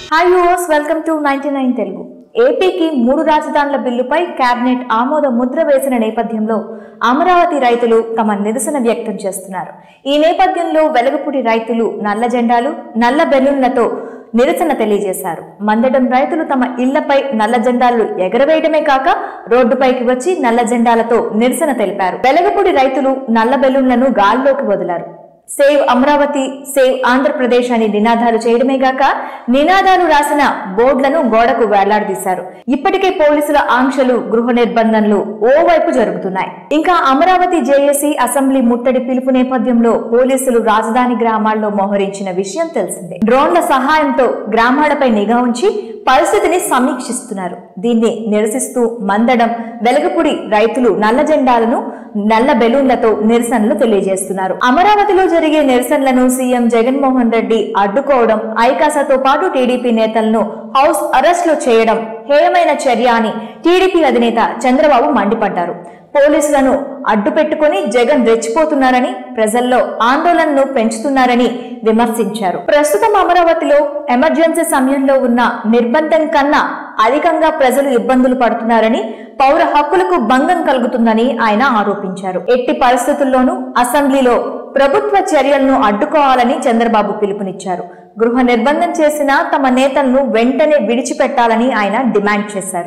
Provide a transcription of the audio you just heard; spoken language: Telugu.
hi viewers welcome to ninety nine Telugu ఏపీకి మూడు రాజధానుల బిల్లుపై కేబినెట్ ఆమోద ముద్ర వేసిన నేపథ్యంలో అమరావతి రైతులు తమ నిరసన వ్యక్తం చేస్తున్నారు ఈ నేపథ్యంలో వెలగపూడి రైతులు నల్ల జెండాలు నల్ల బెలూన్లతో నిరసన తెలియజేశారు మందడం రైతులు తమ ఇళ్లపై నల్ల జెండాలు ఎగరవేయడమే కాక రోడ్డుపైకి వచ్చి నల్ల జెండాలతో నిరసన తెలిపారు వెలగపూడి రైతులు నల్ల బెలూన్లను గాల్లోకి వదిలారు సేవ్ అమరావతి సేవ్ ఆంధ్రప్రదేశ్ అని నినాదాలు చేయడమే గాక నినాదాలు రాసిన బోర్డులను గోడకు వేలాడదీశారు ఇప్పటికే పోలీసుల ఆంక్షలు గృహ నిర్బంధనలు ఓవైపు జరుగుతున్నాయి ఇంకా అమరావతి జేఏసీ అసెంబ్లీ ముట్టడి పిలుపు నేపథ్యంలో పోలీసులు రాజధాని గ్రామాల్లో మోహరించిన విషయం తెలిసిందే డ్రోన్ల సహాయంతో గ్రామాలపై నిఘా ఉంచి పరిస్థితిని సమీక్షిస్తున్నారు దీన్ని నిరసిస్తూ మందడం వెలగపూడి రైతులు నల్ల జెండాలను నల్ల బెలూన్లతో నిరసనలు తెలియజేస్తున్నారు అమరావతిలో జరిగే నిరసనలను సీఎం జగన్మోహన్ రెడ్డి అడ్డుకోవడం ఐకాసాతో పాటు టీడీపీ నేతలను హౌస్ అరెస్ట్ లో చేయడం హేయమైన చర్య అని టీడీపీ అధినేత చంద్రబాబు మండిపడ్డారు పోలీసులను అడ్డు పెట్టుకుని జగన్ రెచ్చిపోతున్నారని ప్రజల్లో ఆందోళనను పెంచుతున్నారని విమర్శించారు ప్రస్తుతం అమరావతిలో ఎమర్జెన్సీ సమయంలో ఉన్న నిర్బంధం కన్నా అధికంగా ప్రజలు ఇబ్బందులు పడుతున్నారని పౌర హక్కులకు భంగం కలుగుతుందని ఆయన ఆరోపించారు ఎట్టి పరిస్థితుల్లోనూ అసెంబ్లీలో ప్రభుత్వ చర్యలను అడ్డుకోవాలని చంద్రబాబు పిలుపునిచ్చారు గృహ నిర్బంధం చేసిన తమ నేతలను వెంటనే విడిచిపెట్టాలని ఆయన డిమాండ్ చేశారు